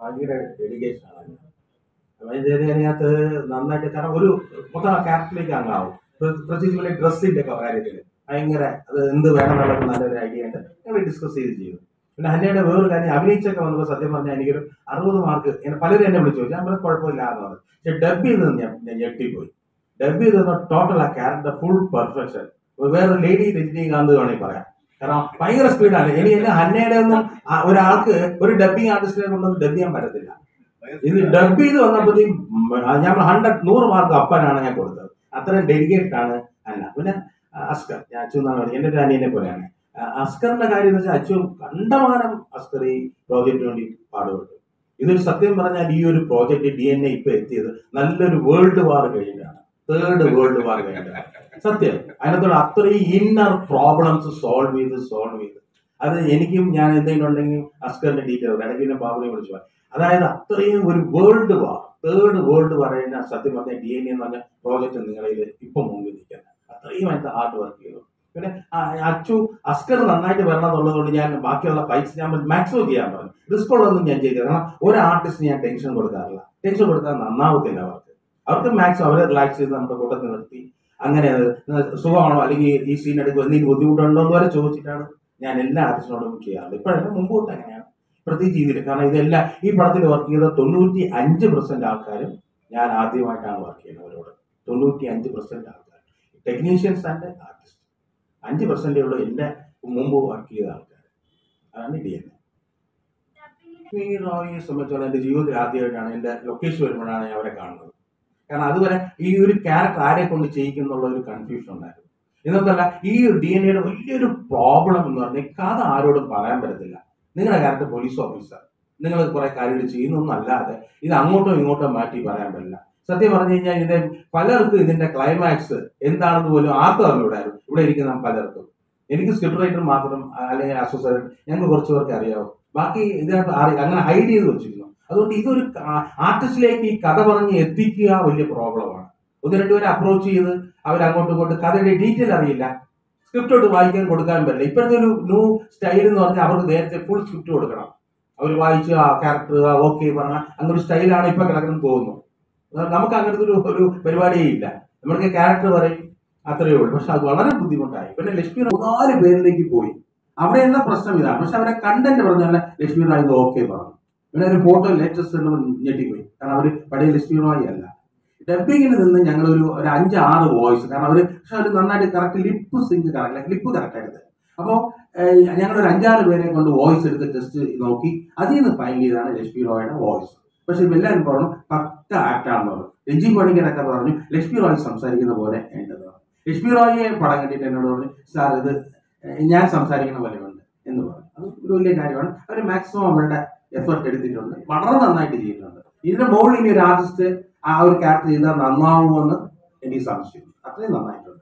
ഭയങ്കര ഡെഡിക്കേഷൻ ആണ് അതിന് അതിനകത്ത് നന്നായിട്ട് കാരണം ഒരു മൊത്തം ആ ക്യാരക്ടറിലേക്ക് അങ്ങാവും പ്ര- പ്രത്യേകിച്ച് പോലെ ഡ്രസ്സിന്റെ ഒക്കെ കാര്യത്തിൽ ഭയങ്കര അത് എന്ത് വേണം എന്നുള്ളത് നല്ലൊരു ഐഡിയ ഉണ്ട് ഞങ്ങൾ ഡിസ്കസ് ചെയ്ത് ചെയ്തു പിന്നെ ഹന്നയുടെ വേറൊരു കാര്യം അഭിനയിച്ചൊക്കെ വന്നപ്പോൾ സത്യം പറഞ്ഞാൽ എനിക്കൊരു അറുപത് മാർക്ക് പലരും എന്നെ വിളിച്ചു ചോദിച്ചു ഞാൻ പറഞ്ഞ കുഴപ്പമില്ല എന്ന് പറഞ്ഞു പക്ഷെ ഡബ് ചെയ്ത് ഞാൻ ഞാൻ ഞെട്ടിപ്പോയി ഡബ് ചെയ്ത് ടോട്ടൽ ആ ക്യാരക്ടർ ഫുൾ പെർഫെക്ഷൻ വേറെ ലേഡി രജനീകാന്ത് വേണമെങ്കിൽ പറയാം കാരണം ഭയങ്കര സ്പീഡാണ് ഇനി എന്നെ ഹന്നയുടെ ഒന്നും ആ ഒരാൾക്ക് ഒരു ഡബിങ് ആർട്ടിസ്റ്റിനെ കൊണ്ടൊന്നും ഡബ് ചെയ്യാൻ പറ്റത്തില്ല ഇത് ഡബ് ചെയ്ത് വന്നപ്പോഴത്തേക്കും ഞാൻ ഹൺഡ്രഡ് നൂറ് മാർക്ക് അപ്പനാണ് ഞാൻ കൊടുത്തത് അത്രയും ഡെഡിക്കേറ്റഡ് ആണ് അന്ന പിന്നെ ആ, അസ്കർ ഞാൻ അച്ചു എന്നാണ് പറയുന്നത് എൻ്റെ ഒരു അനിയനെ പോലെയാണ് ആ, അസ്കറിന്റെ കാര്യം എന്ന് വെച്ചാൽ അച്ചു കണ്ടമാനം അസ്കർ ഈ പ്രോജക്റ്റിന് വേണ്ടി പാടുപെട്ടു ഇതൊരു സത്യം പറഞ്ഞാൽ ഈ ഒരു പ്രോജക്റ്റ് ഡി എൻ എ ഇപ്പൊ എത്തിയത് നല്ലൊരു വേൾഡ് വാർ കഴിഞ്ഞിട്ടാണ് തേർഡ് വേൾഡ് വാർ കഴിഞ്ഞിട്ടാണ് സത്യം അതിനകത്തോട് അത്രയും ഇന്നർ പ്രോബ്ലംസ് സോൾവ് ചെയ്ത് സോൾവ് ചെയ്ത് അത് എനിക്കും ഞാൻ എന്തെങ്കിലും ഉണ്ടെങ്കിൽ അസ്കറിന്റെ ഡീറ്റെയിൽ ഇടയ്ക്ക് പിന്നെ ബാബുനെ വിളിച്ചു പറയും. അതായത് അത്രയും ഒരു world war third world war കഴിഞ്ഞാൽ സത്യം പറഞ്ഞാൽ ഡി എൻ എ എന്ന് പറഞ്ഞ പ്രോജക്റ്റ് നിങ്ങളിൽ ഇപ്പൊ മുമ്പിൽ നിൽക്കുന്നത് അത്രയും അതിന്റെ ഹാർഡ് വർക്ക് ചെയ്തു പിന്നെ ആ, അച്ചു അസ്കർ നന്നായിട്ട് വരണം എന്നുള്ളത് കൊണ്ട് ഞാൻ ബാക്കിയുള്ള ഫൈറ്റ്സ് ഞാൻ മാക്സിമം ചെയ്യാൻ പറഞ്ഞു റിസ്ക് ഉള്ളതൊന്നും ഞാൻ ചെയ്തില്ല കാരണം ഒരു ആർട്ടിസ്റ്റിന് ഞാൻ ടെൻഷൻ കൊടുക്കാറില്ല ടെൻഷൻ കൊടുത്താൽ നന്നാവത്തില്ല അവർക്ക് അവർക്ക് മാക്സിമം അവരെ റിലാക്സ് ചെയ്ത് നമ്മുടെ കൂട്ടത്തിൽ നിർത്തി അങ്ങനെ സുഖമാണോ അല്ലെങ്കിൽ ഈ സീൻ എടുക്കുമ്പോൾ എന്തെങ്കിലും ബുദ്ധിമുട്ടുണ്ടോ എന്ന് വരെ ചോദിച്ചിട്ടാണ് ഞാൻ എല്ലാ ആർട്ടിസ്റ്റിനോടും ചെയ്യാറുള്ളത് ഇപ്പോഴല്ല മുമ്പോട്ട് അങ്ങനെയാണ് പ്രത്യേകിച്ച് രീതിയിൽ കാരണം ഇതെല്ലാം ഈ പടത്തിൽ വർക്ക് ചെയ്ത തൊണ്ണൂറ്റി അഞ്ച് പെർസെന്റ് ആൾക്കാരും ഞാൻ ആദ്യമായിട്ടാണ് വർക്ക് ചെയ്യുന്നത് അവരോട് തൊണ്ണൂറ്റി അഞ്ച് പെർസെന്റ് ആൾക്കാർ ടെക്നീഷ്യൻസ് ആൻഡ് ആർട്ടിസ്റ്റ് അഞ്ച് പെർസെന്റേ ഉള്ളൂ എൻ്റെ മുമ്പ് വർക്ക് ചെയ്ത ആൾക്കാർ അതാണ് ഡി എൻ ഈ റോയിയെ സംബന്ധിച്ചോളം എൻ്റെ ജീവിതത്തിൽ ആദ്യമായിട്ടാണ് എൻ്റെ ലൊക്കേഷൻ വരുമ്പോഴാണ് ഞാൻ അവരെ കാണുന്നത് കാരണം അതുവരെ ഈ ഒരു ക്യാരക്ടർ ആരെ കൊണ്ട് ചെയ്യിക്കുന്നുള്ള ഒരു കൺഫ്യൂഷൻ ഉണ്ടായിരുന്നു ഇന്നത്തല്ല ഈ ഡി എൻ എയുടെ വലിയൊരു പ്രോബ്ലം എന്ന് പറഞ്ഞാൽ കഥ ആരോടും പറയാൻ പറ്റത്തില്ല നിങ്ങളുടെ ക്യാരക്ടർ പോലീസ് ഓഫീസർ നിങ്ങൾ കുറെ കാര്യങ്ങൾ ചെയ്യുന്നൊന്നും അല്ലാതെ ഇത് അങ്ങോട്ടോ ഇങ്ങോട്ടോ മാറ്റി പറയാൻ പറ്റില്ല സത്യം പറഞ്ഞു കഴിഞ്ഞാൽ ഇതിന്റെ പലർക്കും ഇതിന്റെ ക്ലൈമാക്സ് എന്താണെന്ന് പോലും ആർക്കും അറിഞ്ഞൂടായിരുന്നു ഇവിടെ ഇരിക്കുന്ന പലർക്കും എനിക്ക് സ്ക്രിപ്റ്റ് റൈറ്റർ മാത്രം അല്ലെങ്കിൽ അസോസിയേറ്റ് ഞങ്ങൾക്ക് കുറച്ച് പേർക്ക് അറിയാവും ബാക്കി ഇതിനകത്ത് അറി- അങ്ങനെ ഹൈഡ് ചെയ്ത് വെച്ചിരുന്നു അതുകൊണ്ട് ഇതൊരു ആർട്ടിസ്റ്റിലേക്ക് ഈ കഥ പറഞ്ഞ് എത്തിക്കുക വലിയ പ്രോബ്ലമാണ് ഒന്ന് രണ്ടുപേരെ അപ്രോച്ച് ചെയ്ത് അവർ അങ്ങോട്ടും ഇങ്ങോട്ടും കഥയുടെ ഡീറ്റെയിൽ അറിയില്ല സ്ക്രിപ്റ്റോട്ട് വായിക്കാൻ കൊടുക്കാൻ പറ്റില്ല ഇപ്പോഴത്തെ ഒരു ന്യൂ സ്റ്റൈൽ എന്ന് പറഞ്ഞാൽ അവർക്ക് നേരത്തെ ഫുൾ സ്ക്രിപ്റ്റ് കൊടുക്കണം അവർ വായിച്ച് ആ ക്യാരക്ടർ ഓക്കെ പറഞ്ഞ അങ്ങനെ ഒരു സ്റ്റൈലാണ് ഇപ്പൊ കിടക്കുന്നത് തോന്നുന്നു അതായത് നമുക്ക് അങ്ങനത്തെ ഒരു ഒരു പരിപാടിയേ ഇല്ല നമ്മൾക്ക് ക്യാരക്ടർ പറയും അത്രയേ ഉള്ളൂ പക്ഷെ അത് വളരെ ബുദ്ധിമുട്ടായി പിന്നെ ലക്ഷ്മി മൂന്നാല് പേരിലേക്ക് പോയി അവിടെ എന്ന പ്രശ്നം ഇതാണ് പക്ഷെ അവരെ കണ്ടന്റ് പറഞ്ഞ പോലെ ലക്ഷ്മി റായ് ഇത് ഓക്കെ പറഞ്ഞു പിന്നെ ഒരു ഫോട്ടോ ലേറ്റസ്റ്റ് ഞെട്ടിപ്പോയി കാരണം അവർ പഴയ ലക്ഷ്മി റായ് അല്ല ഡബിങ്ങിന് നിന്ന് ഞങ്ങൾ ഒരു ഒരു അഞ്ച് ആറ് വോയിസ് കാരണം അവർ പക്ഷെ അവർ നന്നായിട്ട് correct lip sync correct lip correct ആയിട്ട് അപ്പോൾ ഞങ്ങൾ ഒരു അഞ്ചാറ് പേരെ കൊണ്ട് വോയിസ് എടുത്ത് ടെസ്റ്റ് നോക്കി അതിൽ നിന്ന് ഫൈൻ ചെയ്താണ് ലക്ഷ്മി റോയുടെ വോയിസ് പക്ഷെ ഇവരെല്ലാവരും പറഞ്ഞു പക്ക ആക്ടാണെന്ന് പറഞ്ഞു രഞ്ജി പണിക്കരൊക്കെ പറഞ്ഞു ലക്ഷ്മി റോയ് സംസാരിക്കുന്ന പോലെ ഉണ്ടെന്ന് പറഞ്ഞു ലക്ഷ്മി റോയെ പടം കണ്ടിട്ട് എന്നോട് പറഞ്ഞു സാർ ഇത് ഏഹ്, ഞാൻ സംസാരിക്കുന്ന പോലെ ഉണ്ട് എന്ന് പറഞ്ഞു അത് ഒരു വലിയ കാര്യമാണ് അവർ മാക്സിമം അവരുടെ എഫേർട്ട് എടുത്തിട്ടുണ്ട് വളരെ നന്നായിട്ട് ചെയ്തിട്ടുണ്ട് ഇതിന്റെ മുകളിൽ ഇനി ഒരു ആർട്ടിസ്റ്റ് ആ ഒരു ക്യാരക്ടർ ചെയ്താൽ നന്നാവുമോ എന്ന് എനിക്ക് സംശയം അത്രയും നന്നായിട്ടുണ്ട്